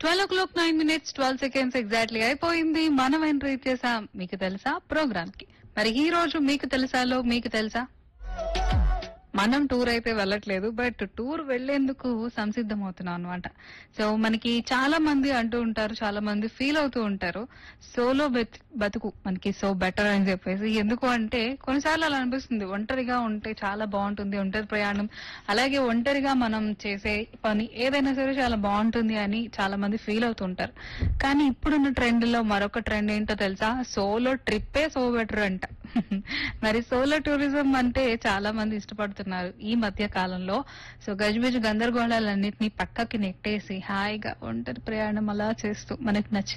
twelve o'clock nine minutes twelve seconds exactly అయిపోయింది మనం entry చేసాం మీకు తెలుసా ప్రోగ్రామ్ కి మరి ఈ రోజు మీకు తెలుసాలో మీకు తెలుసా మనం టూర్ అయితే వెళ్ళట్లేదు బట్ టూర్ వెళ్లేందుకు సంసిద్ధం అవుతున్నాం అనమాట సో మనకి చాలా మంది అంటూ ఉంటారు చాలా మంది ఫీల్ అవుతూ ఉంటారు సోలో బతుకు మనకి సో బెటర్ అని చెప్పేసి ఎందుకు అంటే కొన్నిసార్లు అలా అనిపిస్తుంది ఒంటరిగా ఉంటే చాలా బాగుంటుంది ఒంటరి ప్రయాణం అలాగే ఒంటరిగా మనం చేసే పని ఏదైనా సరే చాలా బాగుంటుంది అని చాలా మంది ఫీల్ అవుతూ ఉంటారు కానీ ఇప్పుడున్న ట్రెండ్ లో మరొక ట్రెండ్ ఏంటో తెలుసా సోలో ట్రిప్పే సో బెటర్ అంట మరి సోలో టూరిజం అంటే చాలా మంది ఇష్టపడుతున్నారు ఈ మధ్య కాలంలో సో గజిబిజి గందరగోళాలన్నింటినీ పక్కకి నెట్టేసి హాయిగా ఒంటరి ప్రయాణం అలా చేస్తూ మనకి నచ్చిన